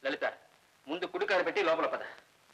లలిత ముందు కుడికారు పెట్టి లోపల పద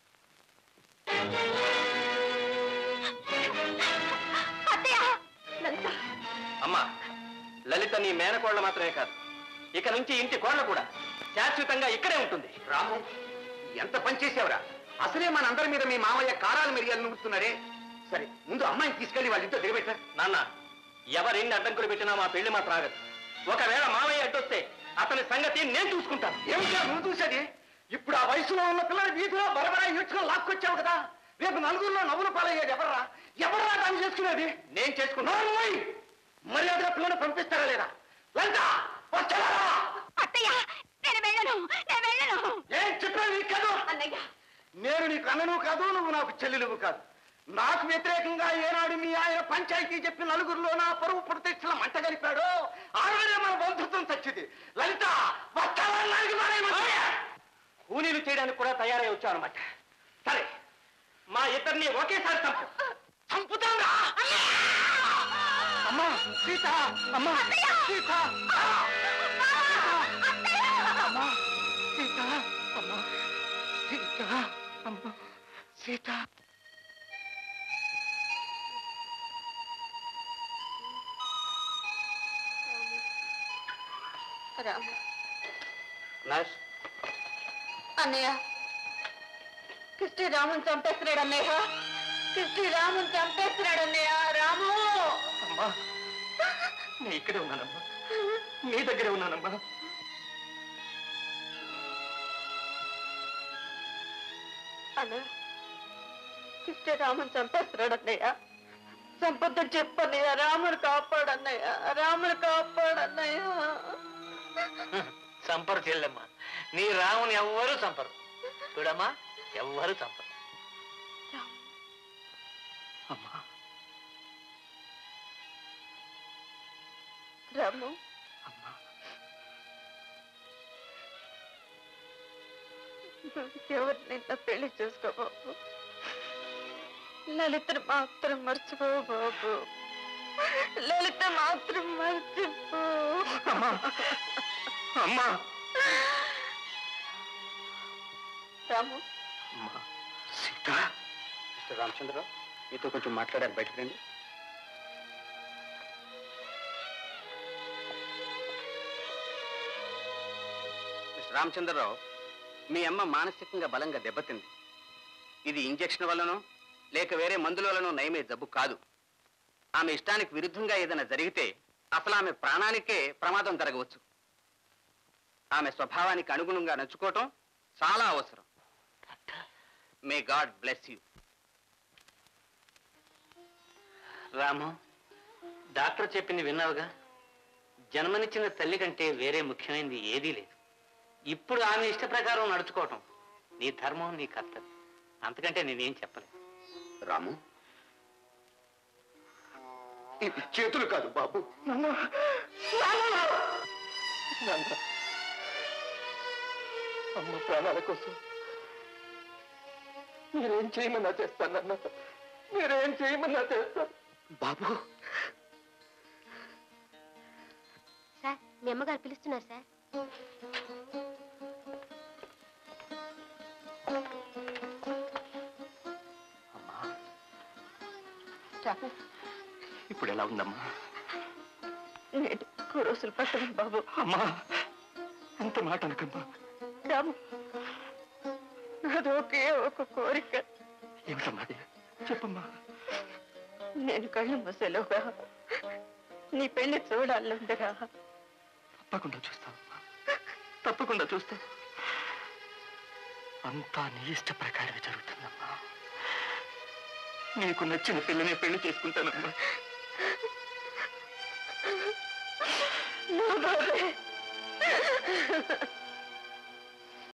అత్తయ్య లలిత అమ్మా లలిత నీ మేనకోళ్ళ మాత్రమే కాదు ఇక నుంచి ఇంటి కోళ్ళ కూడా శాశ్వతంగా ఇక్కడే ఉంటుంది రాము ఎంత పని చేసావురా అసలే మనందరి మీద మీ మామయ్య కారాలు మిరియాలు నూరుతున్నారే సరే ముందు అమ్మాయిని తీసుకెళ్లి వాళ్ళ ఇంట్లో దిగబెట్టారు నాన్న ఎవరెన్ని అడ్డంకులు పెట్టినా మా పెళ్లి మాత్రం ఆగదు ఒకవేళ మావయ్య అడ్డొస్తే అతని సంగతి నేను చూసుకుంటాను ఏమిటా నువ్వు చూసేది ఇప్పుడు ఆ వయసులో ఉన్న పిల్లలు వీధిలో బరబరా ఈడ్చుకొని లాక్కొచ్చావు కదా రేపు నలుగురిలో నవ్వులు పాలయ్యేది ఎవర్రా ఎవర్రా దాన్ని చేసుకునేది నేను చేసుకున్నాను నాన్నమ్మాయి, మర్యాదగా పిల్లలు పంపిస్తారా లేదా లంక వచ్చారా అత్తయ్య నేను వెళ్ళను నేను వెళ్ళను ఏం చెప్పాను నీకు కాదు అన్నయ్య నేను నీకు అన్నను కాదు నువ్వు నాకు చెల్లెలువు కాదు నాకు వ్యతిరేకంగా ఏనాడు మీ ఆయన పంచాయతీ చెప్పి నలుగురిలో నా పరువు ప్రతిష్టల మంట కలిపాడు ఆవిడే మన బంధుత్వం చచ్చింది లలిత వస్తావా నాలుగు మారేయమంటే? కూలీలు చేయడానికి కూడా తయారై వచ్చావు అనమాట సరే మా ఇద్దరిని ఒకేసారి చంపు చంపుతాంరా అమ్మా సీత అమ్మా సీత అమ్మా సీత అమ్మా సీత అమ్మా సీత రాము నర్స్ అన్నయ్య కృష్ణ రాముని చంపేస్తున్నాడు అన్నయ్య కృష్ణ రాముని చంపేస్తున్నాడు అన్నయ్య రాము అమ్మా నేను ఇక్కడే ఉన్నానమ్మా నీ దగ్గరే ఉన్నానమ్మా అన్నయ్య కృష్ణ రాముని చంపేస్తున్నాడు అన్నయ్య సంపత్తుడు చెప్పన్నయ్య రాముడు కాపాడన్నయ్య రాముడు కాపాడన్నయ్య సంపరు చెల్లెమ్మ నీ రాముని ఎవ్వరూ చంపరు చూడమ్మా ఎవ్వరూ చంపరు అమ్మా రాము అమ్మా ఎవరు నిన్న పెళ్లి చేసుకో బాబు లలితను మాత్రం మర్చిపో బాబు లలిత మాత్రం మర్చిపో అమ్మా రాము అమ్మా సీత మిస్టర్ రామచంద్రరావు మీతో కొంచెం మాట్లాడాలి బయటకు రండి మిస్టర్ రామచంద్రరావు మీ అమ్మ మానసికంగా బలంగా దెబ్బతింది ఇది ఇంజెక్షన్ వల్లనో లేక వేరే మందుల వల్లనో నయమే జబ్బు కాదు ఆమె ఇష్టానికి విరుద్ధంగా ఏదైనా జరిగితే అసలు ఆమె ప్రాణానికే ప్రమాదం జరగవచ్చు ఆమె స్వభావానికి అనుగుణంగా నచ్చుకోవటం చాలా అవసరం may God bless you Ramu doctor చెప్పింది విన్నావుగా జన్మనిచ్చిన తల్లి కంటే వేరే ముఖ్యమైనది ఏదీ లేదు ఇప్పుడు ఆమె ఇష్ట ప్రకారం నడుచుకోవటం నీ ధర్మం నీ కర్తవ్యం అంతకంటే నేనేం చెప్పలేదు రాము ఇది చేతులు కాదు బాబు అమ్మ ప్రాణాల కోసం మీరేం చేయమన్నా చేస్తానన్న మీరేం చేయమన్నా చేస్తాను బాబు సార్ మీ అమ్మగారు పిలుస్తున్నారు సార్ రాము ఇప్పుడు ఎలా ఉందమ్మా నేను ఎక్కువ రోజులు పట్టను బాబు అమ్మా అంత మాట అనకమ్మా రాము నాది ఒకే ఒక కోరిక ఏమిటమ్మా అది చెప్పమ్మా నేను కళ్ళు మూసేలోగా నీ పెళ్లి చూడాలందరా తప్పకుండా చూస్తానమ్మా తప్పకుండా చూస్తాను అంతా నీ ఇష్ట ప్రకారమే జరుగుతుందమ్మా నీకు నచ్చిన పిల్లని పెళ్లి చేసుకుంటానమ్మా నా బాబే